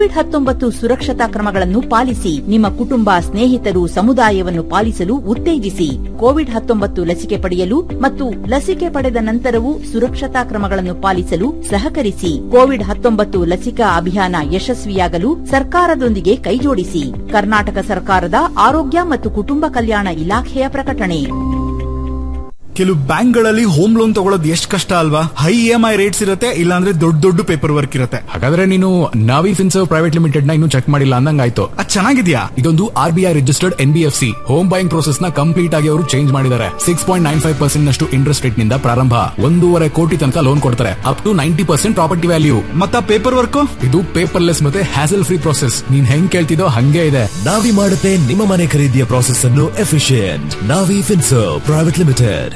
Covid ಹತ್ತೊಂಬತ್ತು ಸುರಕ್ಷತಾ ಕ್ರಮಗಳನ್ನು ಪಾಲಿಸಿ ನಿಮ್ಮ ಕುಟುಂಬ ಸ್ನೇಹಿತರು ಸಮುದಾಯವನ್ನು ಪಾಲಿಸಲು ಉತ್ತೇಜಿಸಿ ಕೋವಿಡ್ ಹತ್ತೊಂಬತ್ತು ಲಸಿಕೆ ಪಡೆಯಲು ಮತ್ತು ಲಸಿಕೆ ಪಡೆದ ನಂತರವೂ ಸುರಕ್ಷತಾ ಕ್ರಮಗಳನ್ನು ಪಾಲಿಸಲು ಸಹಕರಿಸಿ ಕೋವಿಡ್ ಹತ್ತೊಂಬತ್ತು ಲಸಿಕಾ ಅಭಿಯಾನ ಯಶಸ್ವಿಯಾಗಲು ಸರ್ಕಾರದೊಂದಿಗೆ ಕೈಜೋಡಿಸಿ ಕರ್ನಾಟಕ ಸರ್ಕಾರದ ಆರೋಗ್ಯ ಮತ್ತು ಕುಟುಂಬ ಕಲ್ಯಾಣ ಇಲಾಖೆಯ ಪ್ರಕಟಣೆ ಕೆಲವು ಬ್ಯಾಂಕ್ಗಳಲ್ಲಿ ಹೋಮ್ ಲೋನ್ ತಗೊಳ್ಳೋದು ಎಷ್ಟು ಕಷ್ಟ ಅಲ್ವಾ high E M I rates ಇರುತ್ತೆ ಇಲ್ಲಾಂದ್ರೆ ದೊಡ್ಡ ದೊಡ್ಡ ಪೇಪರ್ ವರ್ಕ್ ಇರುತ್ತೆ ಹಾಗಾದ್ರೆ ನೀನು ನಾವಿ ಫಿನ್ಸರ್ವ್ ಪ್ರೈವೇಟ್ ಲಿಮಿಟೆಡ್ ನ ಇನ್ನು ಚೆಕ್ ಮಾಡಿಲ್ಲ ಅಂದಂಗಾಯ್ತು ಅದ್ ಚೆನ್ನಾಗಿದ್ಯಾ ಇದೊಂದು R B I registered N B F C home buying process ನ ಕಂಪ್ಲೀಟ್ ಆಗಿ ಅವರು ಚೇಂಜ್ ಮಾಡಿದ್ದಾರೆ six point nine five percent ನಷ್ಟು ಇಂಟ್ರೆಸ್ಟ್ ರೇಟ್ ನಿಂದ ಪ್ರಾರಂಭ ಒಂದೂವರೆ ಕೋಟಿ ತನಕ ಲೋನ್ ಕೊಡ್ತಾರೆ up to ninety percent property value ಮತ್ತ ಪೇಪರ್ ವರ್ಕ್ ಇದು ಪೇಪರ್ಲೆಸ್ ಮತ್ತೆ ಹ್ಯಾಸಲ್ ಫ್ರೀ ಪ್ರೋಸೆಸ್ ನೀನ್ ಹೆಂಗ್ ಕೇಳ್ತಿದೋ ಹಂಗೆ ಇದೆ ನಾವಿ ಮಾಡುತ್ತೆ ನಿಮ್ಮ ಮನೆ ಖರೀದಿಯ ಪ್ರಾಸೆಸ್ ಅನ್ನು efficient Navi Finserv private limited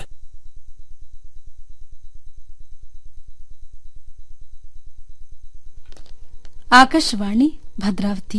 Akashvani Bhadravati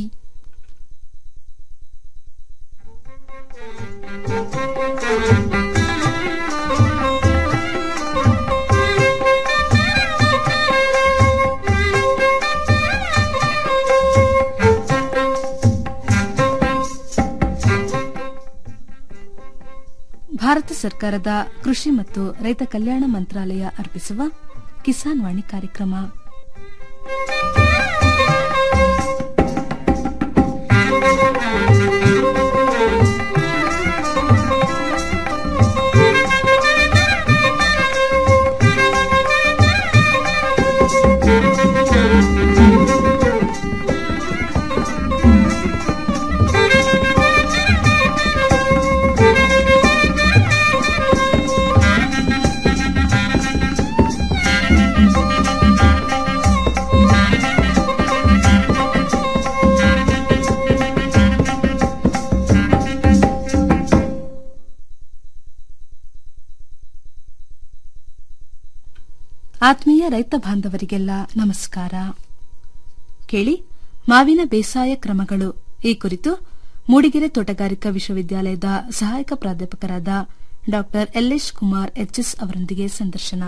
Bharat ಸರ್ಕಾರದ ಕೃಷಿ ಮತ್ತು ರೈತ ಕಲ್ಯಾಣ ಮಂತ್ರಾಲಯ ಅರ್ಪಿಸುವ ಕಿಸಾನ್ ವಾಣಿ ಕಾರ್ಯಕ್ರಮ ಆತ್ಮೀಯ ರೈತ ಬಾಂಧವರಿಗೆಲ್ಲ ನಮಸ್ಕಾರ ಕೇಳಿ ಮಾವಿನ ಬೇಸಾಯ ಕ್ರಮಗಳು ಈ ಕುರಿತು ಮೂಡಿಗೆರೆ ತೋಟಗಾರಿಕಾ ವಿಶ್ವವಿದ್ಯಾಲಯದ ಸಹಾಯಕ ಪ್ರಾಧ್ಯಾಪಕರಾದ ಡಾ ಎಲ್ಎಸ್ ಕುಮಾರ್ ಎಚ್ಎಸ್ ಅವರೊಂದಿಗೆ ಸಂದರ್ಶನ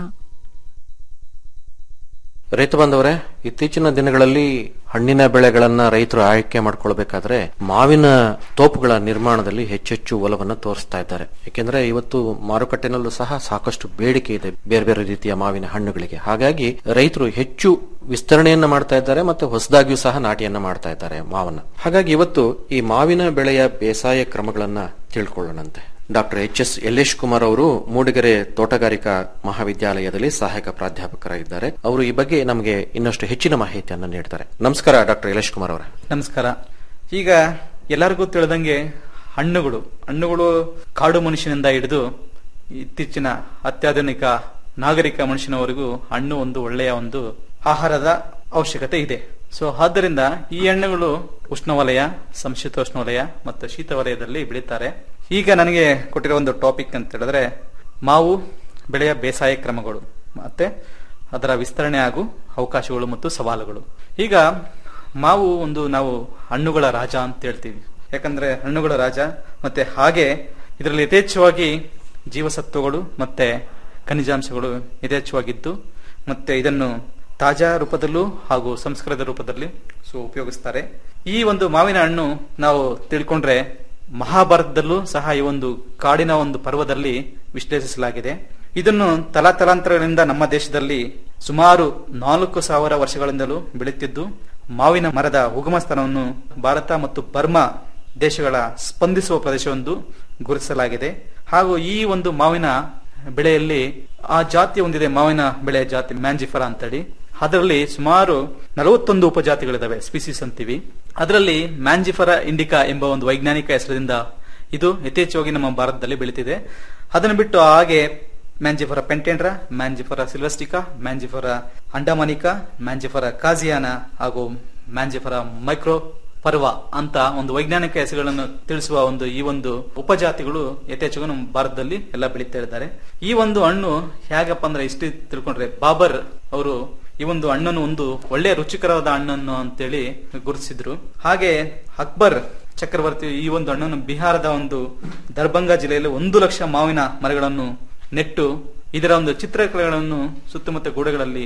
ರೈತ ಬಾಂಧವರೇ ಇತ್ತೀಚಿನ ದಿನಗಳಲ್ಲಿ ಹಣ್ಣಿನ ಬೆಳೆಗಳನ್ನ ರೈತರು ಆಯ್ಕೆ ಮಾಡ್ಕೊಳ್ಬೇಕಾದ್ರೆ ಮಾವಿನ ತೋಪುಗಳ ನಿರ್ಮಾಣದಲ್ಲಿ ಹೆಚ್ಚೆಚ್ಚು ಒಲವನ್ನು ತೋರಿಸ್ತಾ ಇದ್ದಾರೆ ಯಾಕೆಂದ್ರೆ ಇವತ್ತು ಮಾರುಕಟ್ಟೆನಲ್ಲೂ ಸಹ ಸಾಕಷ್ಟು ಬೇಡಿಕೆ ಇದೆ ಬೇರೆ ಬೇರೆ ರೀತಿಯ ಮಾವಿನ ಹಣ್ಣುಗಳಿಗೆ ಹಾಗಾಗಿ ರೈತರು ಹೆಚ್ಚು ವಿಸ್ತರಣೆಯನ್ನ ಮಾಡ್ತಾ ಇದ್ದಾರೆ ಮತ್ತೆ ಹೊಸದಾಗಿಯೂ ಸಹ ನಾಟಿಯನ್ನ ಮಾಡ್ತಾ ಇದ್ದಾರೆ ಮಾವನ್ನ ಹಾಗಾಗಿ ಇವತ್ತು ಈ ಮಾವಿನ ಬೆಳೆಯ ಬೇಸಾಯ ಕ್ರಮಗಳನ್ನ ತಿಳ್ಕೊಳ್ಳೋಣಂತೆ doctor H S Yallesh Kumar ಅವರು ಮೂಡಿಗೆರೆ ತೋಟಗಾರಿಕಾ ಮಹಾವಿದ್ಯಾಲಯದಲ್ಲಿ ಸಹಾಯಕ ಪ್ರಾಧ್ಯಾಪಕರಾಗಿದ್ದಾರೆ ಅವರು ಈ ಬಗ್ಗೆ ನಮಗೆ ಇನ್ನಷ್ಟು ಹೆಚ್ಚಿನ ಮಾಹಿತಿಯನ್ನು ನೀಡ್ತಾರೆ ನಮಸ್ಕಾರ ಡಾಕ್ಟರ್ ಯಲ್ಲೇಶ್ ಕುಮಾರ್ ಅವರೇ ನಮಸ್ಕಾರ ಈಗ ಎಲ್ಲರಿಗೂ ತಿಳಿದಂಗೆ ಹಣ್ಣುಗಳು ಹಣ್ಣುಗಳು ಕಾಡು ಮನುಷ್ಯನಿಂದ ಹಿಡಿದು ಇತ್ತೀಚಿನ ಅತ್ಯಾಧುನಿಕ ನಾಗರಿಕ ಮನುಷ್ಯನವರೆಗೂ ಹಣ್ಣು ಒಂದು ಒಳ್ಳೆಯ ಒಂದು ಆಹಾರದ ಅವಶ್ಯಕತೆ ಇದೆ ಸೊ ಆದ್ದರಿಂದ ಈ ಹಣ್ಣುಗಳು ಉಷ್ಣವಲಯ ಸಂಶೀತೋಷ್ಣವಲಯ ಮತ್ತು ಶೀತ ವಲಯದಲ್ಲಿ ಬೆಳೀತಾರೆ ಈಗ ನನಗೆ ಕೊಟ್ಟಿರೋ ಒಂದು ಟಾಪಿಕ್ ಅಂತ ಹೇಳಿದ್ರೆ ಮಾವು ಬೆಳೆಯ ಬೇಸಾಯ ಕ್ರಮಗಳು ಮತ್ತೆ ಅದರ ವಿಸ್ತರಣೆ ಹಾಗೂ ಅವಕಾಶಗಳು ಮತ್ತು ಸವಾಲುಗಳು ಈಗ ಮಾವು ಒಂದು ನಾವು ಹಣ್ಣುಗಳ ರಾಜ ಅಂತ ಹೇಳ್ತೀವಿ ಯಾಕಂದ್ರೆ ಹಣ್ಣುಗಳ ರಾಜ ಮತ್ತೆ ಹಾಗೆ ಇದರಲ್ಲಿ ಯಥೇಚ್ಛವಾಗಿ ಜೀವಸತ್ವಗಳು ಮತ್ತೆ ಖನಿಜಾಂಶಗಳು ಯಥೇಚ್ಛವಾಗಿದ್ದು ಮತ್ತೆ ಇದನ್ನು ತಾಜಾ ರೂಪದಲ್ಲೂ ಹಾಗೂ ಸಂಸ್ಕೃತ ರೂಪದಲ್ಲಿ ಸೊ ಉಪಯೋಗಿಸ್ತಾರೆ ಈ ಒಂದು ಮಾವಿನ ಹಣ್ಣು ನಾವು ತಿಳ್ಕೊಂಡ್ರೆ ಮಹಾಭಾರತದಲ್ಲೂ ಸಹ ಈ ಒಂದು ಕಾಡಿನ ಒಂದು ಪರ್ವದಲ್ಲಿ ವಿಶ್ಲೇಷಿಸಲಾಗಿದೆ ಇದನ್ನು ತಲಾತಲಾಂತರಗಳಿಂದ ನಮ್ಮ ದೇಶದಲ್ಲಿ ಸುಮಾರು ನಾಲ್ಕು ಸಾವಿರ ವರ್ಷಗಳಿಂದಲೂ ಬೆಳೆಯುತ್ತಿದ್ದು ಮಾವಿನ ಮರದ ಉಗಮ ಸ್ಥಾನವನ್ನು ಭಾರತ ಮತ್ತು ಬರ್ಮಾ ದೇಶಗಳ ಸ್ಪಂದಿಸುವ ಪ್ರದೇಶವೊಂದು ಗುರುತಿಸಲಾಗಿದೆ ಹಾಗೂ ಈ ಒಂದು ಮಾವಿನ ಬೆಳೆಯಲ್ಲಿ ಆ ಜಾತಿ ಹೊಂದಿದೆ ಮಾವಿನ ಬೆಳೆಯ ಜಾತಿ ಮ್ಯಾಂಜಿಫರ ಅಂತೇಳಿ ಅದರಲ್ಲಿ ಸುಮಾರು ನಲವತ್ತೊಂದು ಉಪಜಾತಿಗಳಿದಾವೆ ಸ್ಪೀಸೀಸ್ ಅಂತೀವಿ ಅದರಲ್ಲಿ ಮ್ಯಾಂಜಿಫರ ಇಂಡಿಕಾ ಎಂಬ ಒಂದು ವೈಜ್ಞಾನಿಕ ಹೆಸರಿಂದ ಇದು ಯಥೇಚ್ಛವಾಗಿ ನಮ್ಮ ಭಾರತದಲ್ಲಿ ಬೆಳೀತಿದೆ ಅದನ್ನು ಬಿಟ್ಟು ಹಾಗೆ ಮ್ಯಾಂಜಿಫರ ಪೆಂಟೆಂಡ್ರಾ ಮ್ಯಾಂಜಿಫರ ಸಿಲ್ವಸ್ಟಿಕಾ ಮ್ಯಾಂಜಿಫರ ಅಂಡಮಾನಿಕಾ ಮ್ಯಾಂಜಿಫರ ಕಾಜಿಯಾನ ಹಾಗೂ ಮ್ಯಾಂಜಿಫರ ಮೈಕ್ರೋ ಪರ್ವ ಅಂತ ಒಂದು ವೈಜ್ಞಾನಿಕ ಹೆಸರುಗಳನ್ನು ತಿಳಿಸುವ ಒಂದು ಈ ಒಂದು ಉಪಜಾತಿಗಳು ಯಥೇಚ್ಛವಾಗಿ ನಮ್ಮ ಭಾರತದಲ್ಲಿ ಎಲ್ಲ ಬೆಳೀತಾ ಇದ್ದಾರೆ ಈ ಒಂದು ಹಣ್ಣು ಹೇಗಪ್ಪ ಅಂದ್ರೆ ಇಷ್ಟು ತಿಳ್ಕೊಂಡ್ರೆ ಬಾಬರ್ ಅವರು ಈ ಒಂದು ಹಣ್ಣನ್ನು ಒಂದು ಒಳ್ಳೆಯ ರುಚಿಕರವಾದ ಹಣ್ಣನ್ನು ಅಂತೇಳಿ ಗುರುತಿಸಿದ್ರು ಹಾಗೆ ಅಕ್ಬರ್ ಚಕ್ರವರ್ತಿ ಈ ಒಂದು ಹಣ್ಣನ್ನು ಬಿಹಾರದ ಒಂದು ದರ್ಭಂಗ ಜಿಲ್ಲೆಯಲ್ಲಿ ಒಂದು ಲಕ್ಷ ಮಾವಿನ ಮರಗಳನ್ನು ನೆಟ್ಟು ಇದರ ಒಂದು ಚಿತ್ರಕಲೆಗಳನ್ನು ಸುತ್ತಮುತ್ತ ಗೋಡೆಗಳಲ್ಲಿ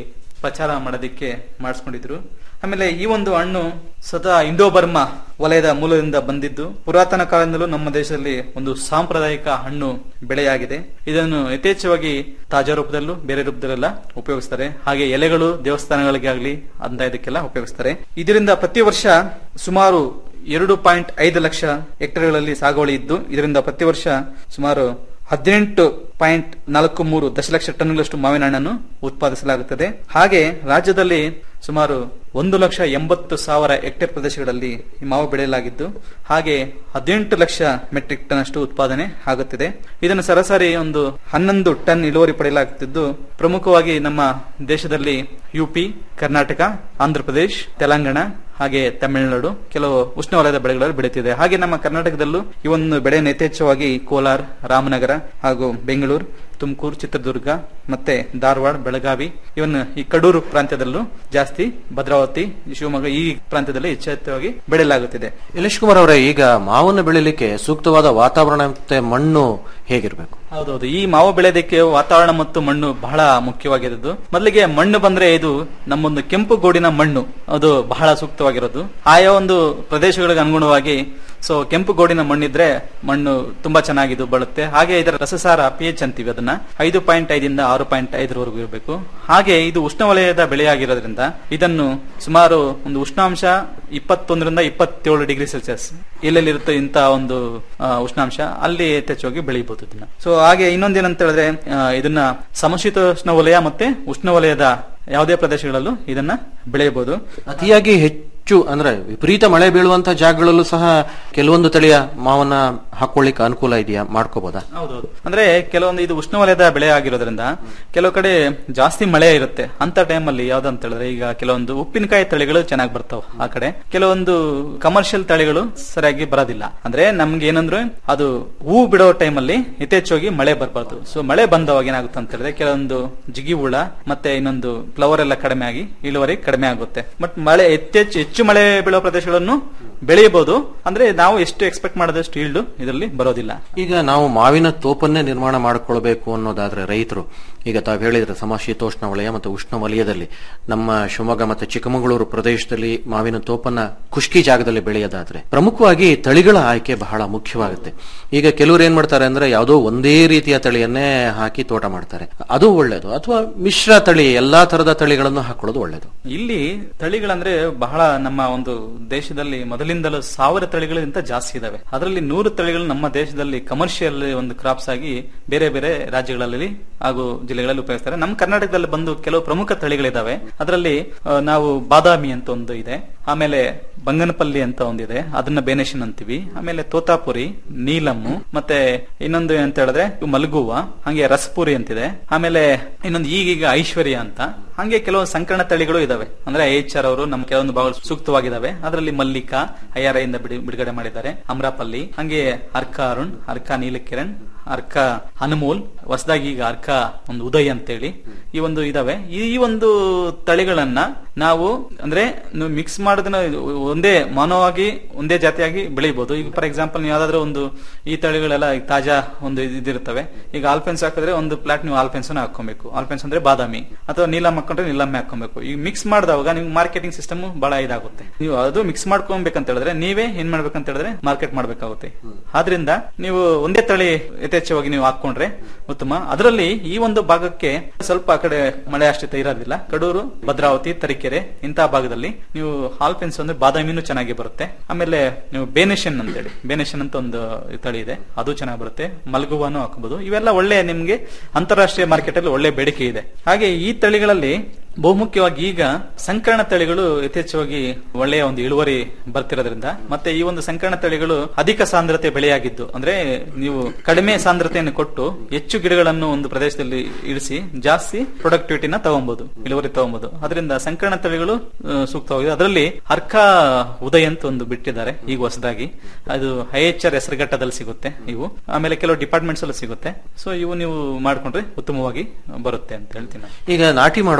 ಪ್ರಚಾರ ಮಾಡೋದಕ್ಕೆ ಮಾಡಿಸ್ಕೊಂಡಿದ್ರು ಆಮೇಲೆ ಈ ಒಂದು ಹಣ್ಣು ಸದಾ ಇಂಡೋ ಬರ್ಮಾ ವಲಯದ ಮೂಲದಿಂದ ಬಂದಿದ್ದು ಪುರಾತನ ಕಾಲದಿಂದಲೂ ನಮ್ಮ ದೇಶದಲ್ಲಿ ಒಂದು ಸಾಂಪ್ರದಾಯಿಕ ಹಣ್ಣು ಬೆಳೆಯಾಗಿದೆ ಇದನ್ನು ಯಥೇಚ್ಛವಾಗಿ ತಾಜಾ ರೂಪದಲ್ಲೂ ಬೇರೆ ರೂಪದಲ್ಲೆಲ್ಲ ಉಪಯೋಗಿಸ್ತಾರೆ ಹಾಗೆ ಎಲೆಗಳು ದೇವಸ್ಥಾನಗಳಿಗಾಗ್ಲಿ ಅಂತ ಇದಕ್ಕೆಲ್ಲ ಉಪಯೋಗಿಸ್ತಾರೆ ಇದರಿಂದ ಪ್ರತಿ ವರ್ಷ ಸುಮಾರು ಎರಡು ಪಾಯಿಂಟ್ ಐದು ಲಕ್ಷ ಹೆಕ್ಟೇರ್ಗಳಲ್ಲಿ ಸಾಗುವಳಿ ಇದ್ದು ಇದರಿಂದ ಪ್ರತಿ ವರ್ಷ ಸುಮಾರು ಹದಿನೆಂಟು ಪಾಯಿಂಟ್ ನಾಲ್ಕು ಮೂರು ದಶಲಕ್ಷ ಟನ್ಗಳಷ್ಟು ಮಾವಿನ ಹಣ್ಣನ್ನು ಉತ್ಪಾದಿಸಲಾಗುತ್ತದೆ ಹಾಗೆ ರಾಜ್ಯದಲ್ಲಿ ಸುಮಾರು ಒಂದು ಲಕ್ಷ ಎಂಬತ್ತು ಸಾವಿರ ಹೆಕ್ಟೇರ್ ಪ್ರದೇಶಗಳಲ್ಲಿ ಈ ಮಾವು ಬೆಳೆಯಲಾಗಿದ್ದು ಹಾಗೆ ಹದಿನೆಂಟು ಲಕ್ಷ ಮೆಟ್ರಿಕ್ ಟನ್ ಅಷ್ಟು ಉತ್ಪಾದನೆ ಆಗುತ್ತಿದೆ ಇದನ್ನು ಸರಾಸರಿ ಒಂದು ಹನ್ನೊಂದು ಟನ್ ಇಳುವರಿ ಪಡೆಯಲಾಗುತ್ತಿದ್ದು ಪ್ರಮುಖವಾಗಿ ನಮ್ಮ ದೇಶದಲ್ಲಿ ಯುಪಿ ಕರ್ನಾಟಕ ಆಂಧ್ರಪ್ರದೇಶ್ ತೆಲಂಗಾಣ ಹಾಗೆ ತಮಿಳುನಾಡು ಕೆಲವು ಉಷ್ಣವಲಯದ ಬೆಳೆಗಳಲ್ಲಿ ಬೆಳೆಯುತ್ತಿದೆ ಹಾಗೆ ನಮ್ಮ ಕರ್ನಾಟಕದಲ್ಲೂ ಈ ಒಂದು ಬೆಳೆಯನ್ನು ಯಥೇಚ್ಛವಾಗಿ ಕೋಲಾರ ರಾಮನಗರ ಹಾಗೂ ಬೆಂಗಳೂರು ತುಮಕೂರು ಚಿತ್ರದುರ್ಗ ಮತ್ತೆ ಧಾರವಾಡ ಬೆಳಗಾವಿ ಇವನ್ ಈ ಕಡೂರು ಪ್ರಾಂತ್ಯದಲ್ಲೂ ಜಾಸ್ತಿ ಭದ್ರಾವತಿ ಶಿವಮೊಗ್ಗ ಈ ಪ್ರಾಂತ್ಯದಲ್ಲಿ ಹೆಚ್ಚೆಚ್ಚವಾಗಿ ಬೆಳೆಯಲಾಗುತ್ತಿದೆ ಯಲೇಶ್ ಕುಮಾರ್ ಅವರೇ ಈಗ ಮಾವನ್ನು ಬೆಳಿಲಿಕ್ಕೆ ಸೂಕ್ತವಾದ ವಾತಾವರಣ ಮತ್ತೆ ಮಣ್ಣು ಹೇಗಿರಬೇಕು ಹೌದೌದು ಈ ಮಾವು ಬೆಳೆಯೋದಕ್ಕೆ ವಾತಾವರಣ ಮತ್ತು ಮಣ್ಣು ಬಹಳ ಮುಖ್ಯವಾಗಿರೋದು ಮೊದಲಿಗೆ ಮಣ್ಣು ಬಂದ್ರೆ ಇದು ನಮ್ಮೊಂದು ಕೆಂಪು ಗೋಡಿನ ಮಣ್ಣು ಅದು ಬಹಳ ಸೂಕ್ತವಾಗಿರೋದು ಆಯಾ ಒಂದು ಪ್ರದೇಶಗಳಿಗೆ ಅನುಗುಣವಾಗಿ ಸೊ ಕೆಂಪು ಗೋಡಿನ ಮಣ್ಣಿದ್ರೆ ಮಣ್ಣು ತುಂಬಾ ಚೆನ್ನಾಗಿದ್ದು ಬಳುತ್ತೆ ಹಾಗೆ ಇದರ ರಸಸಾರ ಪಿ ಎಚ್ ಅಂತೀವಿ ಅದನ್ನ ಐದು ಪಾಯಿಂಟ್ ಐದಿಂದ ಆರು ಪಾಯಿಂಟ್ ಐದರವರೆಗೂ ಇರಬೇಕು ಹಾಗೆ ಇದು ಉಷ್ಣವಲಯದ ಬೆಳೆಯಾಗಿರೋದ್ರಿಂದ ಇದನ್ನು ಸುಮಾರು ಒಂದು ಉಷ್ಣಾಂಶ ಇಪ್ಪತ್ತೊಂದರಿಂದ ಇಪ್ಪತ್ತೇಳು ಡಿಗ್ರಿ ಸೆಲ್ಸಿಯಸ್ ಎಲ್ಲೆಲ್ಲಿರುತ್ತೆ ಇಂತ ಒಂದು ಆ, ಉಷ್ಣಾಂಶ ಅಲ್ಲಿ ಯಥೇಚ್ಛವಾಗಿ ಬೆಳೆಯಬಹುದು ಇದನ್ನ ಸೊ ಹಾಗೆ ಇನ್ನೊಂದೇನಂತ ಹೇಳಿದ್ರೆ ಆ, ಇದನ್ನ ಸಮಶೀತೋಷ್ಣ ವಲಯ ಮತ್ತೆ ಉಷ್ಣವಲಯದ ಯಾವುದೇ ಪ್ರದೇಶಗಳಲ್ಲೂ ಇದನ್ನ ಬೆಳೆಯಬಹುದು ಅತಿಯಾಗಿ ಹೆಚ್ಚು ಅಂದ್ರೆ ವಿಪರೀತ ಮಳೆ ಬೀಳುವಂತ ಜಾಗಗಳಲ್ಲೂ ಸಹ ಕೆಲವೊಂದು ತಳಿಯ ಮಾವನ್ನ ಹಾಕೊಳ್ಳಿಕ್ಕೆ ಅನುಕೂಲ ಇದೆಯಾ ಮಾಡ್ಕೋಬಹುದಾ ಹೌದೌದು ಅಂದ್ರೆ ಕೆಲವೊಂದು ಇದು ಉಷ್ಣವಲಯದ ಬೆಳೆ ಆಗಿರೋದ್ರಿಂದ ಕೆಲವು ಕಡೆ ಜಾಸ್ತಿ ಮಳೆ ಇರುತ್ತೆ ಅಂತ ಟೈಮಲ್ಲಿ ಯಾವ್ದಂತ ಹೇಳಿದ್ರೆ ಈಗ ಕೆಲವೊಂದು ಉಪ್ಪಿನಕಾಯಿ ತಳಿಗಳು ಚೆನ್ನಾಗಿ ಬರ್ತಾವ ಆ ಕಡೆ ಕೆಲವೊಂದು ಕಮರ್ಷಿಯಲ್ ತಳಿಗಳು ಸರಿಯಾಗಿ ಬರೋದಿಲ್ಲ ಅಂದ್ರೆ ನಮ್ಗೆ ಏನಂದ್ರೆ ಅದು ಹೂ ಬಿಡೋ ಟೈಮಲ್ಲಿ ಯಥೇಚ್ಛವಾಗಿ ಮಳೆ ಬರಬಾರ್ದು ಸೊ ಮಳೆ ಬಂದವಾಗ ಏನಾಗುತ್ತೆ ಅಂತ ಹೇಳಿದ್ರೆ ಕೆಲವೊಂದು ಜಿಗಿ ಹುಳ ಮತ್ತೆ ಇನ್ನೊಂದು ಫ್ಲವರ್ ಎಲ್ಲ ಕಡಿಮೆ ಆಗಿ ಇಳುವರಿ ಕಡಿಮೆ ಆಗುತ್ತೆ ಬಟ್ ಮಳೆ ಹೆಚ್ಚೆಚ್ಚು ಹೆಚ್ಚು ಮಳೆ ಬೀಳೋ ಪ್ರದೇಶಗಳನ್ನು ಬೆಳೆಯಬಹುದು ಅಂದ್ರೆ ನಾವು ಎಷ್ಟು ಎಕ್ಸ್ಪೆಕ್ಟ್ ಮಾಡಿದಷ್ಟು ಈಲ್ಡ್ ಇದರಲ್ಲಿ ಬರೋದಿಲ್ಲ ಈಗ ನಾವು ಮಾವಿನ ತೋಪನ್ನೇ ನಿರ್ಮಾಣ ಮಾಡಿಕೊಳ್ಬೇಕು ಅನ್ನೋದಾದ್ರೆ ರೈತರು ಈಗ ತಾವು ಹೇಳಿದ್ರೆ ಸಮಶೀತೋಷ್ಣ ವಲಯ ಮತ್ತು ಉಷ್ಣ ವಲಯದಲ್ಲಿ ನಮ್ಮ ಶಿವಮೊಗ್ಗ ಮತ್ತು ಚಿಕ್ಕಮಗಳೂರು ಪ್ರದೇಶದಲ್ಲಿ ಮಾವಿನ ತೋಪನ್ನ ಖುಷ್ಕಿ ಜಾಗದಲ್ಲಿ ಬೆಳೆಯೋದಾದ್ರೆ ಪ್ರಮುಖವಾಗಿ ತಳಿಗಳ ಆಯ್ಕೆ ಬಹಳ ಮುಖ್ಯವಾಗುತ್ತೆ ಈಗ ಕೆಲವರು ಏನ್ ಮಾಡ್ತಾರೆ ಅಂದ್ರೆ ಯಾವುದೋ ಒಂದೇ ರೀತಿಯ ತಳಿಯನ್ನೇ ಹಾಕಿ ತೋಟ ಮಾಡ್ತಾರೆ ಅದು ಒಳ್ಳೇದು ಅಥವಾ ಮಿಶ್ರ ತಳಿ ಎಲ್ಲಾ ತರದ ತಳಿಗಳನ್ನು ಹಾಕೊಳ್ಳೋದು ಒಳ್ಳೇದು ಇಲ್ಲಿ ತಳಿಗಳಂದ್ರೆ ಬಹಳ ನಮ್ಮ ಒಂದು ದೇಶದಲ್ಲಿ ಮೊದಲಿಂದಲೂ ಸಾವಿರ ತಳಿಗಳಿಗಿಂತ ಜಾಸ್ತಿ ಇದಾವೆ ಅದರಲ್ಲಿ ನೂರು ತಳಿಗಳು ನಮ್ಮ ದೇಶದಲ್ಲಿ ಕಮರ್ಷಿಯಲ್ ಒಂದು ಕ್ರಾಪ್ಸ್ ಆಗಿ ಬೇರೆ ಬೇರೆ ರಾಜ್ಯಗಳಲ್ಲಿ ಹಾಗೂ ಜಿಲ್ಲೆಗಳಲ್ಲಿ ಉಪಯೋಗಿಸ್ತಾರೆ ನಮ್ಮ ಕರ್ನಾಟಕದಲ್ಲಿ ಬಂದು ಕೆಲವು ಪ್ರಮುಖ ತಳಿಗಳಿದಾವೆ ಅದರಲ್ಲಿ ಆ, ನಾವು ಬಾದಾಮಿ ಅಂತ ಒಂದು ಇದೆ ಆಮೇಲೆ ಬಂಗನಪಲ್ಲಿ ಅಂತ ಒಂದಿದೆ ಅದನ್ನ ಬೇನೇಶನ್ ಅಂತೀವಿ ಆಮೇಲೆ ತೋತಾಪುರಿ ನೀಲಮ್ಮು ಮತ್ತೆ ಇನ್ನೊಂದು ಅಂತ ಹೇಳಿದ್ರೆ ಮಲ್ಗುವ ಹಂಗೆ ರಸಪುರಿ ಅಂತಿದೆ ಆಮೇಲೆ ಇನ್ನೊಂದು ಈಗೀಗ ಐಶ್ವರ್ಯ ಅಂತ ಹಂಗೆ ಕೆಲವು ಸಂಕರಣ ತಳಿಗಳು ಇದಾವೆ ಅಂದ್ರೆ ಎಚ್ ಆರ್ ಅವರು ನಮ್ಮ ಕೆಲವೊಂದು ಭಾಗಗಳು ಸೂಕ್ತವಾಗಿದಾವೆ ಅದರಲ್ಲಿ ಮಲ್ಲಿಕಾ ಐಆರ್ ಇಂದ ಬಿಡಿ ಬಿಡುಗಡೆ ಮಾಡಿದ್ದಾರೆ ಅಮ್ರಾಪಲ್ಲಿ ಹಂಗೆ ಅರ್ಕ ಅರುಣ್ ಅರ್ಕ ನೀಲಕಿರಣ್ ಅರ್ಕ ಅನುಮೋಲ್ ಹೊಸದಾಗಿ ಈಗ ಅರ್ಕ ಒಂದು ಉದಯ್ ಅಂತೇಳಿ ಈ ಒಂದು ಇದಾವೆ ಈ ಈ ಒಂದು ತಳಿಗಳನ್ನ ನಾವು ಅಂದ್ರೆ ಮಿಕ್ಸ್ ಮಾಡೋದನ್ನ ಒಂದೇ ಮಾನವವಾಗಿ ಒಂದೇ ಜಾತಿಯಾಗಿ ಬೆಳಿಬಹುದು ಈಗ ಫಾರ್ ಎಕ್ಸಾಂಪಲ್ ನೀವು ಯಾವ್ದಾದ್ರು ಒಂದು ಈ ತಳಿಗಳೆಲ್ಲ ಈಗ ತಾಜಾ ಒಂದು ಇದ್- ಇದಿರ್ತವೆ ಈಗ ಆಲ್ಫೆನ್ಸ್ ಹಾಕಿದ್ರೆ ಒಂದು ಪ್ಲಾಟ್ ನೀವು ಆಲ್ಫೆನ್ಸ್ ಹಾಕೊಬೇಕು ಆಲ್ಫೆನ್ಸ್ ಅಂದ್ರೆ ಬಾದಾಮಿ ಅಥವಾ ನೀಲಮ್ ಹಾಕೊಂಡ್ರೆ ನೀಲಮ್ಮೆ ಹಾಕೊಬೇಕು ಈಗ ಮಿಕ್ಸ್ ಮಾಡಿದವಾಗ ನಿಮ್ಗೆ ಮಾರ್ಕೆಟಿಂಗ್ ಸಿಸ್ಟಮ್ ಬಹಳ ಇದಾಗುತ್ತೆ ನೀವು ಅದು ಮಿಕ್ಸ್ ಮಾಡ್ಕೊಬೇಕಂತ ಹೇಳಿದ್ರೆ ನೀವೇ ಏನ್ ಮಾಡ್ಬೇಕಂತ ಹೇಳಿದ್ರೆ ಮಾರ್ಕೆಟ್ ಮಾಡ್ಬೇಕಾಗುತ್ತೆ ಆದ್ರಿಂದ ನೀವು ಒಂದೇ ತಳಿ ಯಥೇಚ್ಛವಾಗಿ ನೀವು ಹಾಕೊಂಡ್ರೆ ಉತ್ತಮ ಅದರಲ್ಲಿ ಈ ಒಂದು ಭಾಗಕ್ಕೆ ಸ್ವಲ್ಪ ಆ ಕಡೆ ಮಳೆ ಆಶ್ರಿತ ಇರೋದಿಲ್ಲ ಕಡೂರು ಭದ್ರಾವತಿ ತರೀಕೆರೆ ಇಂತಹ ಭಾಗದಲ್ಲಿ ನೀವು ಹಾಲ್ಫೆನ್ಸ್ ಅಂದ್ರೆ ಬಾದಾಮಿನೂ ಚೆನ್ನಾಗಿ ಬರುತ್ತೆ ಆಮೇಲೆ ನೀವು ಬೇನೇಶನ್ ಅಂತೇಳಿ ಬೇನೇಶನ್ ಅಂತ ಒಂದು ತಳಿ ಇದೆ ಅದು ಚೆನ್ನಾಗಿ ಬರುತ್ತೆ ಮಲ್ಗುವಾನು ಹಾಕಬಹುದು ಇವೆಲ್ಲ ಒಳ್ಳೆ ನಿಮ್ಗೆ ಅಂತಾರಾಷ್ಟ್ರೀಯ ಮಾರ್ಕೆಟ್ ಅಲ್ಲಿ ಒಳ್ಳೆ ಬೇಡಿಕೆ ಇದೆ ಹಾಗೆ ಈ ತಳಿಗಳಲ್ಲಿ ಬಹುಮುಖ್ಯವಾಗಿ ಈಗ ಸಂಕರಣ ತಳಿಗಳು ಯಥೇಚ್ಛವಾಗಿ ಒಳ್ಳೆಯ ಒಂದು ಇಳುವರಿ ಬರ್ತಿರೋದ್ರಿಂದ ಮತ್ತೆ ಈ ಒಂದು ಸಂಕರಣ ತಳಿಗಳು ಅಧಿಕ ಸಾಂದ್ರತೆ ಬೆಳೆಯಾಗಿದ್ದು ಅಂದ್ರೆ ನೀವು ಕಡಿಮೆ ಸಾಂದ್ರತೆಯನ್ನು ಕೊಟ್ಟು ಹೆಚ್ಚು ಗಿಡಗಳನ್ನು ಒಂದು ಪ್ರದೇಶದಲ್ಲಿ ಇಳಿಸಿ ಜಾಸ್ತಿ ಪ್ರೊಡಕ್ಟಿವಿಟಿನ ತಗೊಬಹುದು ಇಳುವರಿ ತಗೊಬಹುದು ಅದರಿಂದ ಸಂಕರಣ ತಳಿಗಳು ಆ, ಸೂಕ್ತವಾಗಿದೆ ಅದರಲ್ಲಿ ಅರ್ಕ ಉದಯ್ ಅಂತ ಒಂದು ಬಿಟ್ಟಿದ್ದಾರೆ ಈಗ ಹೊಸದಾಗಿ ಅದು ಐ ಎಚ್ ಆರ್ ಹೆಸರುಘಟ್ಟದಲ್ಲಿ ಸಿಗುತ್ತೆ ಇವು ಆಮೇಲೆ ಕೆಲವು ಡಿಪಾರ್ಟ್ಮೆಂಟ್ಸ್ ಅಲ್ಲೂ ಸಿಗುತ್ತೆ ಸೊ ಇವು ನೀವು ಮಾಡ್ಕೊಂಡ್ರೆ ಉತ್ತಮವಾಗಿ ಬರುತ್ತೆ ಅಂತ ಹೇಳ್ತೀನಿ ನಾನು. ಈಗ ನಾಟಿ ಮಾಡೋದಾದ್ರೆ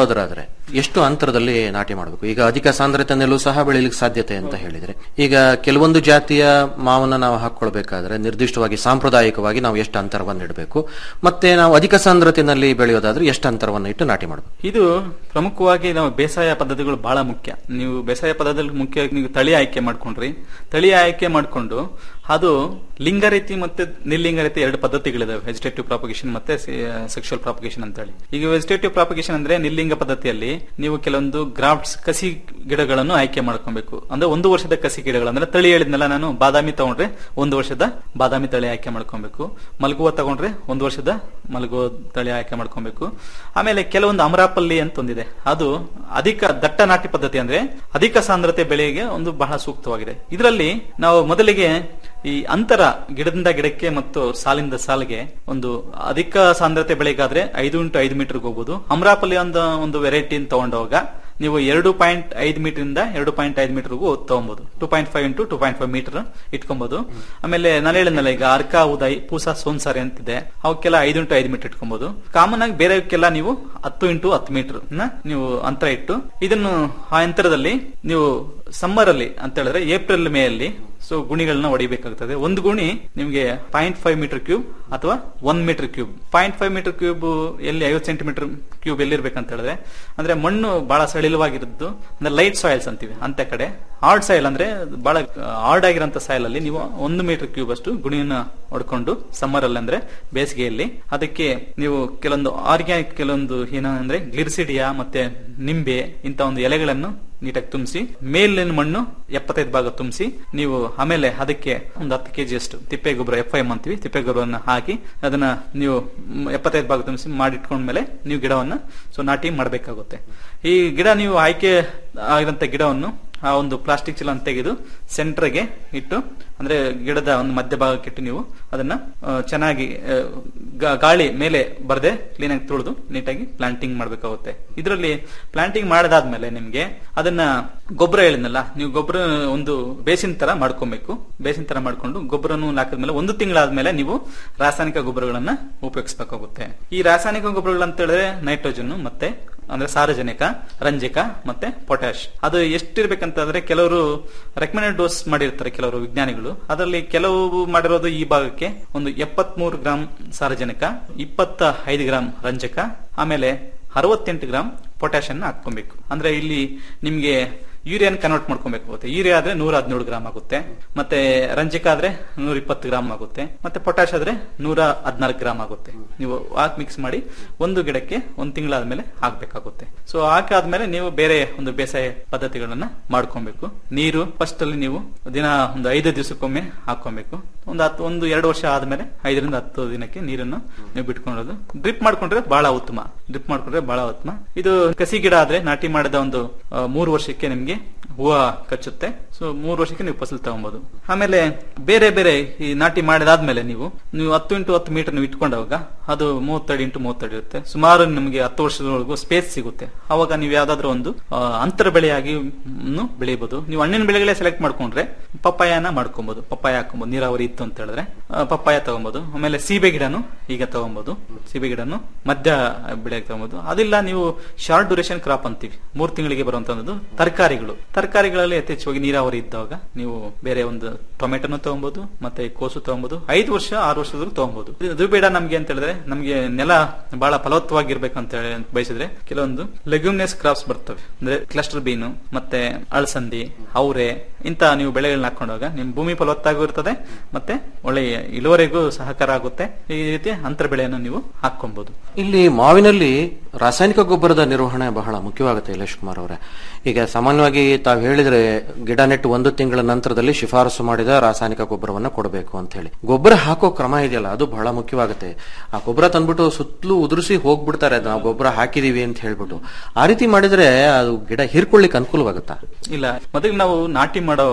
ಬೆಳೀತಾರೆ ಎಷ್ಟು ಅಂತರದಲ್ಲಿ ನಾಟಿ ಮಾಡಬೇಕು ಈಗ ಅಧಿಕ ಸಾಂದ್ರತೆ ನೆಲ್ಲು ಸಹ ಬೆಳೀಲಿಕ್ಕೆ ಸಾಧ್ಯತೆ ಅಂತ ಹೇಳಿದ್ರೆ ಈಗ ಕೆಲವೊಂದು ಜಾತಿಯ ಮಾವನ್ನ ನಾವು ಹಾಕೊಳ್ಬೇಕಾದ್ರೆ ನಿರ್ದಿಷ್ಟವಾಗಿ ಸಾಂಪ್ರದಾಯಿಕವಾಗಿ ನಾವು ಎಷ್ಟು ಅಂತರವನ್ನು ಇಡಬೇಕು ಮತ್ತೆ ನಾವು ಅಧಿಕ ಸಾಂದ್ರತೆನಲ್ಲಿ ಬೆಳೆಯೋದಾದ್ರೆ ಎಷ್ಟು ಅಂತರವನ್ನು ಇಟ್ಟು ನಾಟಿ ಮಾಡಬೇಕು ಇದು ಪ್ರಮುಖವಾಗಿ ನಾವು ಬೇಸಾಯ ಪದ್ಧತಿಗಳು ಬಹಳ ಮುಖ್ಯ ನೀವು ಬೇಸಾಯ ಪದ್ಧತಿಯಲ್ಲಿ ಮುಖ್ಯ ನೀವು ತಳಿ ಆಯ್ಕೆ ಮಾಡ್ಕೊಂಡ್ರಿ ತಳಿ ಆಯ್ಕೆ ಮಾಡ್ಕೊಂಡು ಅದು ಲಿಂಗ ರೀತಿ ಮತ್ತೆ ನಿರ್ಲಿಂಗ ರೀತಿ ಎರಡು ಪದ್ಧತಿಗಳಿದಾವೆ ವೆಜಿಟೇಟಿವ್ ಪ್ರಾಪಗೇಷನ್ ಮತ್ತೆ ಸೆಕ್ಷುವಲ್ ಪ್ರಾಪಗೇಷನ್ ಅಂತ ಹೇಳಿ ಈಗ ವೆಜಿಟೇಟಿವ್ ಪ್ರಾಪಗೇಷನ್ ಅಂದ್ರೆ ನಿರ್ಲಿಂಗ ಪದ್ಧತಿಯಲ್ಲಿ ನೀವು ಕೆಲವೊಂದು ಗ್ರಾಫ್ಟ್ಸ್ ಕಸಿ ಗಿಡಗಳನ್ನು ಆಯ್ಕೆ ಮಾಡ್ಕೊಬೇಕು ಅಂದ್ರೆ ಒಂದು ವರ್ಷದ ಕಸಿ ಗಿಡಗಳು ಅಂದ್ರೆ ತಳಿ ಹೇಳಿದ್ನಲ್ಲ ನಾನು ಬಾದಾಮಿ ತಗೊಂಡ್ರೆ ಒಂದು ವರ್ಷದ ಬಾದಾಮಿ ತಳಿ ಆಯ್ಕೆ ಮಾಡ್ಕೊಬೇಕು ಮಲಗುವ ತಗೊಂಡ್ರೆ ಒಂದು ವರ್ಷದ ಮಲಗುವ ತಳಿ ಆಯ್ಕೆ ಮಾಡ್ಕೊಬೇಕು ಆಮೇಲೆ ಕೆಲವೊಂದು ಅಮರಾಪಲ್ಲಿ ಅಂತ ಒಂದಿದೆ ಅದು ಅಧಿಕ ದಟ್ಟ ನಾಟಿ ಪದ್ಧತಿ ಅಂದ್ರೆ ಅಧಿಕ ಸಾಂದ್ರತೆ ಬೆಳೆಗೆ ಒಂದು ಬಹಳ ಸೂಕ್ತವಾಗಿದೆ ಇದರಲ್ಲಿ ನಾವು ಮೊದಲಿಗೆ ಈ ಅಂತರ ಗಿಡದಿಂದ ಗಿಡಕ್ಕೆ ಮತ್ತು ಸಾಲಿಂದ ಸಾಲಿಗೆ ಒಂದು ಅಧಿಕ ಸಾಂದ್ರತೆ ಬೆಳೆಗಾದ್ರೆ ಐದು ಇಂಟು ಐದು ಮೀಟರ್ಗೆ ಹೋಗ್ಬೋದು ಅಮರಾಪಲ್ಲಿ ಅಂತ ಒಂದು ವೆರೈಟಿ ತಗೊಂಡೋಗ ನೀವು ಎರಡು ಪಾಯಿಂಟ್ ಐದು ಮೀಟರ್ ಇಂದ ಎರಡು ಪಾಯಿಂಟ್ ಐದು ಮೀಟರ್ಗೂ ತಗೊಬಹುದು two point five into two point five metre ಇಟ್ಕೊಬಹುದು ಆಮೇಲೆ ನಾನು ಹೇಳಿದ್ನಲ್ಲ ಈಗ ಅರ್ಕ ಉದಯ್ ಪೂಸಾ ಸೋನ್ಸಾರಿ ಅಂತಿದೆ ಅವಕ್ಕೆಲ್ಲ ಐದು ಇಂಟು ಐದು ಮೀಟರ್ ಇಟ್ಕೊಬಹುದು ಕಾಮನ್ ಆಗಿ ಬೇರೆಕ್ಕೆಲ್ಲ ನೀವು ಹತ್ತು ಇಂಟು ಹತ್ತು ಮೀಟರ್ ನೀವು ಅಂತರ ಇಟ್ಟು ಇದನ್ನು ಆ ಯಂತ್ರದಲ್ಲಿ ನೀವು ಸಮ್ಮರ್ ಅಲ್ಲಿ ಅಂತ ಹೇಳಿದ್ರೆ ಏಪ್ರಿಲ್ ಮೇ ಅಲ್ಲಿ ಸೊ ಗುಣಿಗಳನ್ನ ಹೊಡಿಬೇಕಾಗ್ತದೆ ಒಂದು ಗುಣಿ ನಿಮಗೆ ಪಾಯಿಂಟ್ ಫೈವ್ ಮೀಟರ್ ಕ್ಯೂಬ್ ಅಥವಾ one metre cube point five metre cube ಎಲ್ಲಿ ಐವತ್ತು ಸೆಂಟಿಮೀಟರ್ ಕ್ಯೂಬ್ ಎಲ್ಲಿರ್ಬೇಕಂತ ಹೇಳಿದ್ರೆ ಅಂದ್ರೆ ಮಣ್ಣು ಬಹಳ ಸಡಿಲವಾಗಿರೋದು ಅಂದ್ರೆ ಲೈಟ್ ಸಾಯಿಲ್ಸ್ ಅಂತೀವಿ ಅಂತ ಕಡೆ ಹಾರ್ಡ್ ಸಾಯಿಲ್ ಅಂದ್ರೆ ಬಹಳ ಹಾರ್ಡ್ ಆಗಿರೋಂಥ ಸಾಯಿಲ್ ಅಲ್ಲಿ ನೀವು ಒಂದು ಮೀಟರ್ ಕ್ಯೂಬ್ ಅಷ್ಟು ಗುಣಿಯನ್ನ ಹೊಡ್ಕೊಂಡು ಸಮ್ಮರ್ ಅಲ್ಲಿ ಅಂದ್ರೆ ಬೇಸಿಗೆಯಲ್ಲಿ ಅದಕ್ಕೆ ನೀವು ಕೆಲವೊಂದು ಆರ್ಗ್ಯಾನಿಕ್ ಕೆಲವೊಂದು ಏನಂದ್ರೆ ಗ್ಲಿರ್ಸಿಡಿಯಾ ಮತ್ತೆ ನಿಂಬೆ ಇಂತ ಒಂದು ಎಲೆಗಳನ್ನು ನೀಟಾಗಿ ತುಂಬಿಸಿ ಮೇಲಿನ ಮಣ್ಣು ಎಪ್ಪತ್ತೈದು ಭಾಗ ತುಂಬಿಸಿ ನೀವು ಆಮೇಲೆ ಅದಕ್ಕೆ ಒಂದು ಹತ್ತು ಕೆಜಿ ಅಷ್ಟು ತಿಪ್ಪೆ ಗೊಬ್ಬರ ಎಫ್ ಐ ಅಂತೀವಿ ತಿಪ್ಪೆ ಗೊಬ್ಬರವನ್ನು ಹಾಕಿ ಅದನ್ನ ನೀವು ಮ್, ಎಪ್ಪತ್ತೈದು ಭಾಗ ತುಂಬಿಸಿ ಮಾಡಿಟ್ಕೊಂಡ್ಮೇಲೆ ನೀವು ಗಿಡವನ್ನ ಸೊ ನಾಟಿ ಮಾಡಬೇಕಾಗುತ್ತೆ ಈ ಗಿಡ ನೀವು ಆಯ್ಕೆ ಆಗಿರಂತ ಗಿಡವನ್ನು ಆ ಒಂದು ಪ್ಲಾಸ್ಟಿಕ್ ಚೀಲ ತೆಗೆದು ಸೆಂಟರ್ಗೆ ಇಟ್ಟು ಅಂದ್ರೆ ಗಿಡದ ಒಂದು ಮಧ್ಯಭಾಗಕ್ಕೆ ಇಟ್ಟು ನೀವು ಅದನ್ನ ಆ, ಚೆನ್ನಾಗಿ ಆ, ಗಾ- ಗಾಳಿ ಮೇಲೆ ಬರದೆ ಕ್ಲೀನ್ ಆಗಿ ತುಳಿದು ನೀಟಾಗಿ ಪ್ಲಾಂಟಿಂಗ್ ಮಾಡಬೇಕಾಗುತ್ತೆ ಇದರಲ್ಲಿ ಪ್ಲಾಂಟಿಂಗ್ ಮಾಡದಾದ್ಮೇಲೆ ನಿಮ್ಗೆ ಅದನ್ನ ಗೊಬ್ಬರ ಹೇಳಿದ್ನಲ್ಲ ನೀವು ಗೊಬ್ಬರ ಒಂದು ಬೇಸಿನ ತರ ಮಾಡ್ಕೊಬೇಕು ಬೇಸಿನ ತರ ಮಾಡ್ಕೊಂಡು ಗೊಬ್ಬರನು ಹಾಕಿದ್ಮೇಲೆ ಒಂದು ತಿಂಗಳಾದ್ಮೇಲೆ ನೀವು ರಾಸಾಯನಿಕ ಗೊಬ್ಬರಗಳನ್ನ ಉಪಯೋಗಿಸಬೇಕಾಗುತ್ತೆ ಈ ರಾಸಾಯನಿಕ ಗೊಬ್ಬರಗಳು ಅಂತ ಹೇಳಿದ್ರೆ ನೈಟ್ರೋಜನ್ ಮತ್ತೆ ಅಂದ್ರೆ ಸಾರಜನಕ ರಂಜಕ ಮತ್ತೆ ಪೊಟ್ಯಾಶ್ ಅದು ಎಷ್ಟಿರ್ಬೇಕಂತಂದ್ರೆ ಕೆಲವರು ರೆಕಮೆಂಡೆಡ್ ಡೋಸ್ ಮಾಡಿರ್ತಾರೆ ಕೆಲವರು ವಿಜ್ಞಾನಿಗಳು ಅದರಲ್ಲಿ ಕೆಲವು ಮಾಡಿರೋದು ಈ ಭಾಗಕ್ಕೆ ಒಂದು ಎಪ್ಪತ್ಮೂರು ಗ್ರಾಂ ಸಾರಜನಕ ಇಪ್ಪತ್ತ ಐದು ಗ್ರಾಂ ರಂಜಕ ಆಮೇಲೆ ಅರವತ್ತೆಂಟು ಗ್ರಾಂ ಪೊಟ್ಯಾಶ್ ಅನ್ನ ಹಾಕೊಬೇಕು ಅಂದ್ರೆ ಇಲ್ಲಿ ನಿಮ್ಗೆ ಯೂರಿಯಾನ್ ಕನ್ವರ್ಟ್ ಮಾಡ್ಕೊಬೇಕಾಗುತ್ತೆ ಯೂರಿಯಾ ಆದ್ರೆ ನೂರ ಹದಿನೇಳು ಗ್ರಾಮ್ ಆಗುತ್ತೆ ಮತ್ತೆ ರಂಜಕ ಆದ್ರೆ ನೂರ ಇಪ್ಪತ್ತು ಗ್ರಾಮ್ ಆಗುತ್ತೆ ಮತ್ತೆ ಪೊಟ್ಯಾಶ್ ಆದ್ರೆ ನೂರ ಹದಿನಾಲ್ಕು ಗ್ರಾಮ್ ಆಗುತ್ತೆ ನೀವು ಹಾಕಿ ಮಿಕ್ಸ್ ಮಾಡಿ ಒಂದು ಗಿಡಕ್ಕೆ ಒಂದು ತಿಂಗಳಾದ್ಮೇಲೆ ಹಾಕ್ಬೇಕಾಗುತ್ತೆ ಸೊ ಹಾಕಾದ್ಮೇಲೆ ನೀವು ಬೇರೆ ಒಂದು ಬೇಸಾಯ ಪದ್ಧತಿಗಳನ್ನ ಮಾಡ್ಕೊಬೇಕು ನೀರು ಫಸ್ಟ್ ಅಲ್ಲಿ ನೀವು ದಿನ ಒಂದು ಐದು ದಿವಸಕ್ಕೊಮ್ಮೆ ಹಾಕೊಬೇಕು ಒಂದು ಹತ್ತು ಒಂದು ಎರಡು ವರ್ಷ ಆದ್ಮೇಲೆ ಐದರಿಂದ ಹತ್ತು ದಿನಕ್ಕೆ ನೀರನ್ನು ನೀವು ಬಿಟ್ಕೊಳ್ಳೋದು ಡ್ರಿಪ್ ಮಾಡ್ಕೊಂಡ್ರೆ ಬಹಳ ಉತ್ತಮ ಡ್ರಿಪ್ ಮಾಡ್ಕೊಂಡ್ರೆ ಬಹಳ ಉತ್ತಮ ಇದು ಕಸಿ ಗಿಡ ಆದ್ರೆ ನಾಟಿ ಮಾಡಿದ ಒಂದು ಆ, ಮೂರು ವರ್ಷಕ್ಕೆ ನಿಮ್ಗೆ ಹೂವು ಕಚ್ಚುತ್ತೆ ಸೊ ಮೂರು ವರ್ಷಕ್ಕೆ ನೀವು ಫಸಲು ತಗೊಬಹುದು ಆಮೇಲೆ ಬೇರೆ ಬೇರೆ ಈ ನಾಟಿ ಮಾಡಿದಾದ್ಮೇಲೆ ನೀವು ನೀವು ಹತ್ತು ಇಂಟು ಹತ್ತು ಮೀಟರ್ ನೀವು ಇಟ್ಕೊಂಡಾಗ ಅದು ಮೂವತ್ತಡಿ ಇಂಟು ಮೂವತ್ತಡಿ ಇರುತ್ತೆ ಸುಮಾರು ನಿಮಗೆ ಹತ್ತು ವರ್ಷದವರೆಗೂ ಸ್ಪೇಸ್ ಸಿಗುತ್ತೆ ಅವಾಗ ನೀವು ಯಾವ್ದಾದ್ರು ಒಂದು ಆ, ಅಂತರ ಬೆಳೆಯಾಗಿ ನ್ನು ಬೆಳೆಯಬಹುದು ನೀವು ಹಣ್ಣಿನ ಬೆಳೆಗಳೇ ಸೆಲೆಕ್ಟ್ ಮಾಡ್ಕೊಂಡ್ರೆ ಪಪ್ಪಾಯನ ಮಾಡ್ಕೊಬಹುದು ಪಪ್ಪಾಯ ಹಾಕೊಬಹುದು ನೀರಾವರಿ ಇತ್ತು ಅಂತ ಹೇಳಿದ್ರೆ ಆ, ಪಪ್ಪಾಯ ತಗೊಬಹುದು ಆಮೇಲೆ ಸೀಬೆ ಗಿಡನು ಈಗ ತಗೊಬಹುದು ಸೀಬೆ ಗಿಡನು ಮಧ್ಯ ಬೆಳೆ ತಗೊಬಹುದು ಅದಿಲ್ಲ ನೀವು ಶಾರ್ಟ್ ಡ್ಯೂರೇಷನ್ ಕ್ರಾಪ್ ಅಂತೀವಿ ಮೂರ್ ತಿಂಗಳಿಗೆ ಬರುವಂತದ್ದು ತರಕಾರಿಗಳು ತರಕಾರಿಗಳಲ್ಲಿ ಯಥೇಚ್ಛವಾಗಿ ನೀರಾವರಿ ಇದ್ದಾಗ ನೀವು ಬೇರೆ ಒಂದು ಟೊಮೆಟೊನು ತಗೊಬಹುದು ಮತ್ತೆ ಕೋಸು ತಗೊಬಹುದು ಐದು ವರ್ಷ ಆರು ವರ್ಷದವರೆಗೂ ತಗೊಬಹುದು ಇದು ಬೇಡ ನಮ್ಗೆ ಅಂತ ಹೇಳಿದ್ರೆ ನಮ್ಗೆ ನೆಲ ಬಹಳ ಫಲವತ್ತವಾಗಿರ್ಬೇಕು ಅಂತ ಹೇಳಿ ಬಯಸಿದ್ರೆ ಕೆಲವೊಂದು ಲೆಗ್ಯೂಮ್ನೆಸ್ ಕ್ರಾಪ್ಸ್ ಬರ್ತವೆ ಅಂದ್ರೆ ಕ್ಲಸ್ಟರ್ ಬೀನು ಮತ್ತೆ ಅಳಸಂದಿ ಅವರೆ ಇಂತ ನೀವು ಬೆಳೆಗಳನ್ನ ಹಾಕೊಂಡಾಗ ನಿಮ್ ಭೂಮಿ ಫಲವತ್ತಾಗೂ ಇರ್ತದೆ ಮತ್ತೆ ಒಳ್ಳೆಯ ಇಳುವರಿಗೂ ಸಹಕಾರ ಆಗುತ್ತೆ ಈ ರೀತಿ ಅಂತರ ಬೆಳೆಯನ್ನು ನೀವು ಹಾಕೊಬಹುದು ಇಲ್ಲಿ ಮಾವಿನಲ್ಲಿ ರಾಸಾಯನಿಕ ಗೊಬ್ಬರದ ನಿರ್ವಹಣೆ ಬಹಳ ಮುಖ್ಯವಾಗುತ್ತೆ ಇಲೇಶ್ ಕುಮಾರ್ ಅವರೇ ಈಗ ಸಾಮಾನ್ಯವಾಗಿ ತಾವು ಹೇಳಿದ್ರೆ ಗಿಡ ನೆಟ್ಟು ಒಂದು ತಿಂಗಳ ನಂತರದಲ್ಲಿ ಶಿಫಾರಸು ಮಾಡಿದ ರಾಸಾಯನಿಕ ಗೊಬ್ಬರವನ್ನ ಕೊಡಬೇಕು ಅಂತ ಹೇಳಿ ಗೊಬ್ಬರ ಹಾಕೋ ಕ್ರಮ ಇದೆಯಲ್ಲ ಅದು ಬಹಳ ಮುಖ್ಯವಾಗುತ್ತೆ ಆ ಗೊಬ್ಬರ ತಂದ್ಬಿಟ್ಟು ಸುತ್ತಲೂ ಉದುರಿಸಿ ಹೋಗ್ಬಿಡ್ತಾರೆ ನಾವು ಗೊಬ್ಬರ ಹಾಕಿದೀವಿ ಅಂತ ಹೇಳ್ಬಿಟ್ಟು ಆ ರೀತಿ ಮಾಡಿದ್ರೆ ಅದು ಗಿಡ ಹೀರ್ಕೊಳ್ಳಿಕ್ಕೆ ಅನುಕೂಲವಾಗುತ್ತಾ ಇಲ್ಲ ಮೊದಲಿಗೆ ನಾವು ನಾಟಿ ಮಾಡುವಾಗ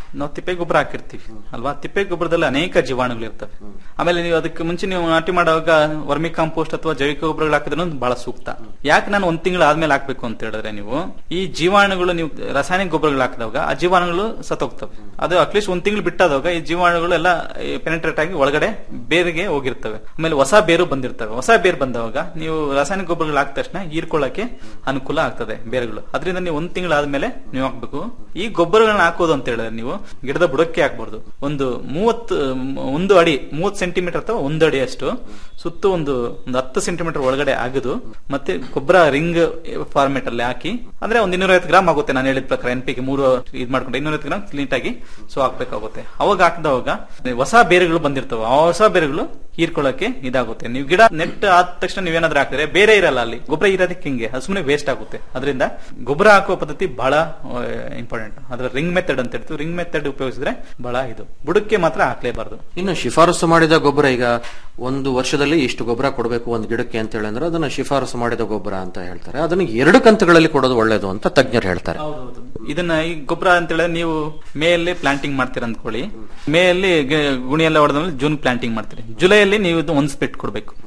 ನಾವು ತಿಪ್ಪೆ ಗೊಬ್ಬರ ಹಾಕಿರ್ತೀವಿ ಅಲ್ವಾ ತಿಪ್ಪೆ ಗೊಬ್ಬರದಲ್ಲಿ ಅನೇಕ ಜೀವಾಣುಗಳು ಇರ್ತವೆ ಆಮೇಲೆ ನೀವು ಅದಕ್ಕೆ ಮುಂಚೆ ನೀವು ನಾಟಿ ಮಾಡುವಾಗ ವರ್ಮಿ ಕಾಂಪೋಸ್ಟ್ ಅಥವಾ ಜೈವಿಕ ಗೊಬ್ಬರಗಳು ಹಾಕಿದ್ರೆ ಬಹಳ ಸೂಕ್ತ ಯಾಕೆ ನಾನು ಒಂದ್ ತಿಂಗಳು ಆದ್ಮೇಲೆ ಹಾಕ್ಬೇಕು ಅಂತ ಹೇಳಿದ್ರೆ ನೀವು ಈ ಜೀವಾಣುಗಳು ನೀವು ರಾಸಾಯನಿಕ ಗೊಬ್ಬರಗಳು ಹಾಕಿದಾಗ ಆ ಜೀವಾಣುಗಳು ಸತ್ತೋಗ್ತವೆ ಅದು ಅಟ್ಲೀಸ್ಟ್ ಒಂದ್ ತಿಂಗಳು ಬಿಟ್ಟಾದಾಗ ಈ ಜೀವಾಣುಗಳು ಎಲ್ಲ ಪೆನೆಟ್ರೇಟ್ ಆಗಿ ಒಳಗಡೆ ಬೇರಿಗೆ ಹೋಗಿರ್ತವೆ ಆಮೇಲೆ ಹೊಸ ಬೇರು ಬಂದಿರ್ತವೆ ಹೊಸ ಬೇರು ಬಂದವಾಗ ನೀವು ರಾಸಾಯನಿಕ ಗೊಬ್ಬರಗಳು ಹಾಕಿದ ತಕ್ಷಣ ಹೀರ್ಕೊಳ್ಳಕ್ಕೆ ಅನುಕೂಲ ಆಗ್ತದೆ ಬೇರುಗಳು ಅದರಿಂದ ನೀವು ಒಂದ್ ತಿಂಗಳಾದ್ಮೇಲೆ ನೀವು ಹಾಕ್ಬೇಕು ಈ ಗೊಬ್ಬರಗಳನ್ನ ಹಾಕೋದು ಅಂತ ಹೇಳಿದ್ರೆ ನೀವು ಗಿಡದ ಬುಡಕ್ಕೆ ಹಾಕ್ಬಾರ್ದು ಒಂದು ಮೂವತ್ತು ಒಂದು ಅಡಿ ಮೂವತ್ತು ಸೆಂಟಿಮೀಟರ್ ಅಥವಾ ಒಂದು ಅಡಿ ಅಷ್ಟು ಸುತ್ತ ಒಂದು ಒಂದು ಹತ್ತು ಸೆಂಟಿಮೀಟರ್ ಒಳಗಡೆ ಅಗದು ಮತ್ತೆ ಗೊಬ್ಬರ ರಿಂಗ್ ಫಾರ್ಮೆಟ್ ಅಲ್ಲಿ ಹಾಕಿ ಅಂದ್ರೆ ಒಂದ್ ಇನ್ನೂರೈವತ್ತು ಗ್ರಾಮ್ ಆಗುತ್ತೆ ನಾನು ಹೇಳಿದ ಪ್ರಕಾರ ಎನ್ ಪಿಗೆ ಮೂರು ಇದ್ ಮಾಡ್ಕೊಂಡು ಇನ್ನೂರೈವತ್ತು ಗ್ರಾಮ್ ಕ್ಲೀನ್ ಆಗಿ ಸೊ ಹಾಕ್ಬೇಕಾಗುತ್ತೆ ಅವಾಗ ಹಾಕಿದವಾಗ ಹೊಸ ಬೇರುಗಳು ಬಂದಿರ್ತವೆ ಆ ಹೊಸ ಬೇರುಗಳು ಹೀರ್ಕೊಳ್ಳಕ್ಕೆ ಇದಾಗುತ್ತೆ ನೀವು ಗಿಡ ನೆಟ್ ಆದ ತಕ್ಷಣ ನೀವೇನಾದ್ರೂ ಹಾಕಿದ್ರೆ ಬೇರೆ ಇರಲ್ಲ ಅಲ್ಲಿ ಗೊಬ್ಬರ ಇರೋದಕ್ಕೆ ಹಿಂಗೆ ಅದು ಸುಮ್ಮನೆ ವೇಸ್ಟ್ ಆಗುತ್ತೆ ಅದರಿಂದ ಗೊಬ್ಬರ ಹಾಕುವ ಪದ್ಧತಿ ಬಹಳ ಇಂಪಾರ್ಟೆಂಟ್ ಅದ್ರ ರಿಂಗ್ ಮೆಥಡ್ ಅಂತ ಹೇಳ್ತೀವಿ ರಿಂಗ್ ಮೆಥಡ್ ಉಪಯೋಗಿಸಿದ್ರೆ ಬಹಳ ಇದು ಬುಡಕ್ಕೆ ಮಾತ್ರ ಹಾಕ್ಲೇಬಾರ್ದು ಇನ್ನು ಶಿಫಾರಸು ಮಾಡಿದ ಗೊಬ್ಬರ ಈಗ ಒಂದು ವರ್ಷದಲ್ಲಿ ಇಷ್ಟು ಗೊಬ್ಬರ ಕೊಡಬೇಕು ಒಂದು ಗಿಡಕ್ಕೆ ಅಂತ ಹೇಳಿ ಅಂದ್ರೆ ಅದನ್ನ ಶಿಫಾರಸು ಮಾಡಿದ ಗೊಬ್ಬರ ಅಂತ ಹೇಳ್ತಾರೆ ಅದನ್ನ ಎರಡು ಕಂತುಗಳಲ್ಲಿ ಕೊಡೋದು ಒಳ್ಳೇದು ಅಂತ ತಜ್ಞರು ಹೇಳ್ತಾರೆ ಇದನ್ನ ಈ ಗೊಬ್ಬರ ಅಂತ ಹೇಳಿದ್ರೆ ನೀವು ಮೇ ಅಲ್ಲಿ ಪ್ಲಾಂಟಿಂಗ್ ಮಾಡ್ತೀರ ಅಂದ್ಕೊಳ್ಳಿ ಮೇ ಅಲ್ಲಿ ಗ- ಗುಣಿ ಎಲ್ಲ ಹೊಡೆದ್ಮೇಲೆ ಜೂನ್ ಪ್ಲಾಂಟಿಂಗ್ ಮಾಡ್ತೀರಿ ಜುಲೈಯಲ್ಲಿ ನೀವು ಇದು ಒಂದ್ ಸ್ಪೆಟ್ ಕೊಡ್ಬೇಕು